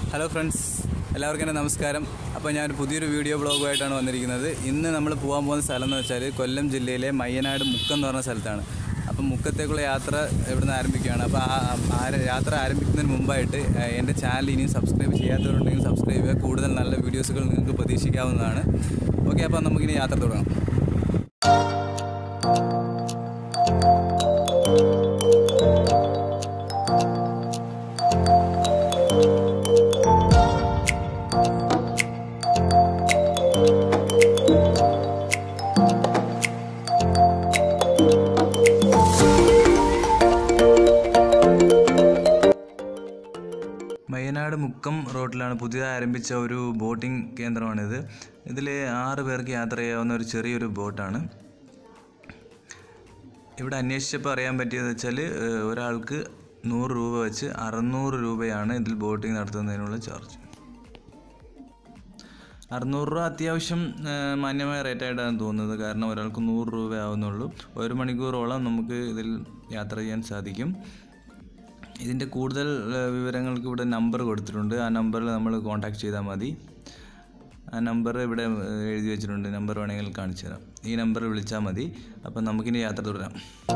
Hello friends എല്ലാവർക്കും എൻ്റെ നമസ്കാരം അപ്പോൾ ഞാൻ പുതിയൊരു വീഡിയോ ബ്ലോഗുമായിട്ടാണ് വന്നിരിക്കുന്നത് ഇന്ന് നമ്മൾ പോകാൻ പോകുന്ന സ്ഥലം എന്ന് വെച്ചാൽ കൊല്ലം ജില്ലയിലെ മയ്യനാട് മുക്കം എന്ന് പറഞ്ഞ സ്ഥലത്താണ് അപ്പം മുക്കത്തേക്കുള്ള യാത്ര ഇവിടുന്ന് ആരംഭിക്കുകയാണ് അപ്പോൾ ആ ആ യാത്ര ആരംഭിക്കുന്നതിന് മുമ്പായിട്ട് ഏഹ്, എൻ്റെ ചാനൽ ഇനിയും സബ്സ്ക്രൈബ് ചെയ്യാത്തവരുണ്ടെങ്കിൽ സബ്സ്ക്രൈബ് ചെയ്യുക കൂടുതൽ നല്ല വീഡിയോസുകൾ നിങ്ങൾക്ക് പ്രതീക്ഷിക്കാവുന്നതാണ് ഓക്കെ അപ്പോൾ നമുക്കിനി യാത്ര തുടങ്ങാം വയനാട് മുക്കം റോഡിലാണ് പുതിയതായി ആരംഭിച്ച ഒരു ബോട്ടിംഗ് കേന്ദ്രമാണിത് ഇതിൽ ആറ് പേർക്ക് യാത്ര ചെയ്യാവുന്ന ഒരു ചെറിയൊരു ബോട്ടാണ് ഇവിടെ അന്വേഷിച്ചപ്പോൾ അറിയാൻ പറ്റിയത് വെച്ചാൽ ഏഹ്, ഒരാൾക്ക് നൂറ് രൂപ വെച്ച് അറുന്നൂറ് രൂപയാണ് ഇതിൽ ബോട്ടിംഗ് നടത്തുന്നതിനുള്ള ചാർജ് അറുന്നൂറ് രൂപ അത്യാവശ്യം ഏഹ്, മാന്യമായ റേറ്റ് ആയിട്ടാണ് തോന്നുന്നത് കാരണം ഒരാൾക്ക് നൂറ് രൂപ ആവുന്നുള്ളൂ ഒരു മണിക്കൂറോളം നമുക്ക് ഇതിൽ യാത്ര ചെയ്യാൻ സാധിക്കും ഇതിൻ്റെ കൂടുതൽ ഏഹ്, വിവരങ്ങൾക്ക് ഇവിടെ നമ്പർ കൊടുത്തിട്ടുണ്ട് ആ നമ്പറിൽ നമ്മൾ കോൺടാക്ട് ചെയ്താൽ മതി ആ നമ്പർ ഇവിടെ ഏഹ്, എഴുതി വെച്ചിട്ടുണ്ട് നമ്പർ വേണമെങ്കിൽ കാണിച്ചു തരാം ഈ നമ്പറിൽ വിളിച്ചാൽ മതി അപ്പം നമുക്കിനി യാത്ര തുടരാം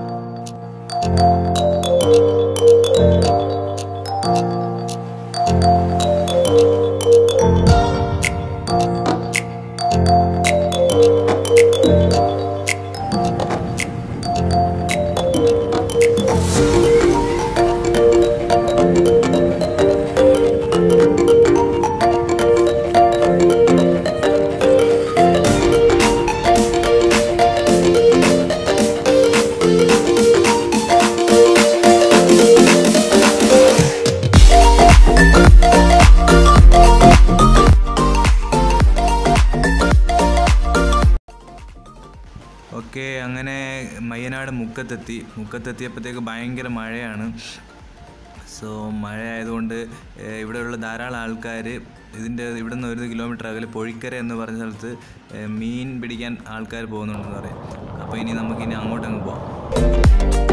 ഓക്കെ അങ്ങനെ മയ്യനാട് മുക്കത്തെത്തി മുക്കത്തെത്തിയപ്പോഴത്തേക്ക് ഭയങ്കര മഴയാണ് സോ മഴ ആയതുകൊണ്ട് ഏഹ്, ഇവിടെയുള്ള ധാരാളം ആൾക്കാർ ഇതിൻ്റെ ഇവിടെ നിന്ന് ഒരു കിലോമീറ്റർ അകലെ പൊഴിക്കര എന്ന് പറഞ്ഞ സ്ഥലത്ത് ഏഹ്, മീൻ പിടിക്കാൻ ആൾക്കാർ പോകുന്നുണ്ടെന്ന് പറയാം അപ്പോൾ ഇനി നമുക്കിനി അങ്ങോട്ടങ്ങ് പോവാം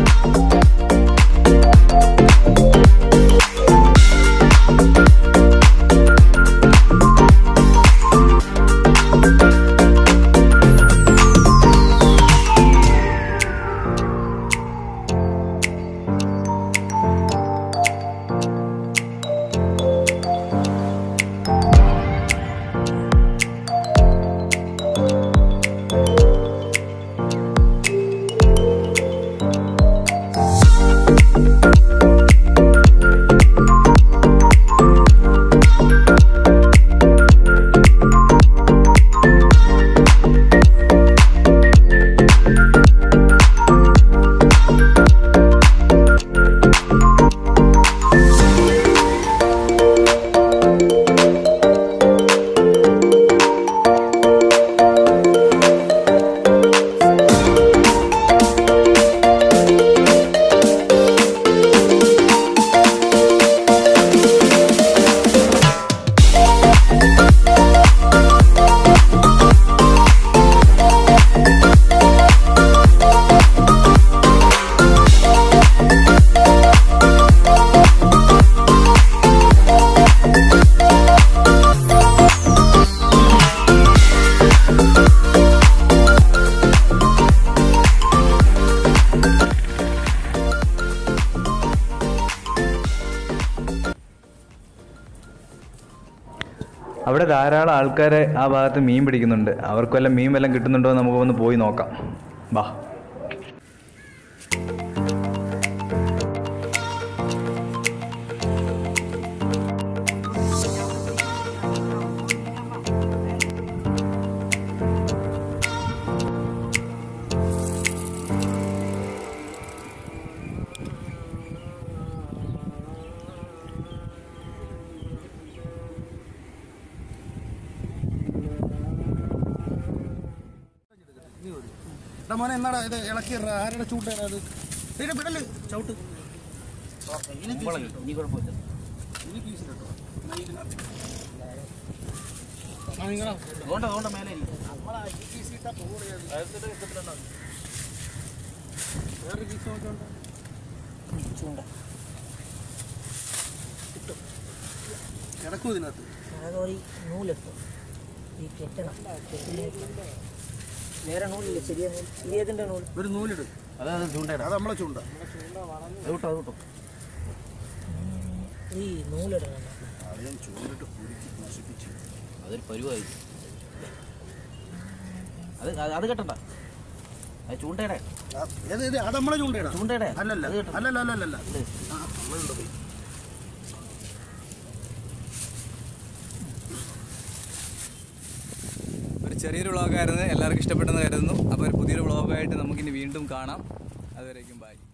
അവിടെ ധാരാളം ആൾക്കാർ ആ ഭാഗത്ത് മീൻ പിടിക്കുന്നുണ്ട് അവർക്ക് വല്ല മീൻ വല്ലതും കിട്ടുന്നുണ്ടോ എന്ന് നമുക്ക് ഒന്ന് പോയി നോക്കാം വാ എടാ മോനെ എന്നാടാ ഇത് ഇളക്കി ഇടടാ. ആരുടെ ചൂട്ടേടാ അത് ഇതിനെ വിടല് ചവിട്ട് ആ, നിങ്ങളാ. വേറൊരു പീസ് നോക്കിയോണ്ട്. കിടക്കും ഇതിനകത്ത് അതായത് ഒരു നൂലെടുത്തു ഈ കെട്ടണം കെട്ടിലേക്ക് വേറെ നൂലില്ല ചെറിയ നൂൽ ചെറിയതിൻ്റെ നൂൽ ഒരു നൂലിട് അതാണ് ചൂണ്ടയുടെ അത് നമ്മളെ ചൂണ്ട അത് വിട്ടോ അത് വിട്ടോ ഈ നൂലിടണം അറിയാൻ ചൂണ്ടിട്ട് കുരുക്കി നശിപ്പിച്ചു അതൊരു പരുവായി അത് അത് അത് കെട്ടണ്ട അത് ചൂണ്ടയുടെ ആ, ഏത് ഇത് അത് നമ്മളെ ചൂണ്ടയിടാം ചൂണ്ടയുടെ അല്ലല്ല അത് കെട്ടണ്ട. അല്ലല്ല അല്ലല്ല ഇത്. ആ നമ്മളുണ്ട് പോയി ഒരു ചെറിയൊരു വ്ളോഗായിരുന്നു എല്ലാവർക്കും ഇഷ്ടപ്പെട്ടെന്ന് കരുതുന്നു അപ്പോൾ ഒരു പുതിയൊരു വ്ളോഗായിട്ട് നമുക്കിനി വീണ്ടും കാണാം അതുവരേക്കും ബൈ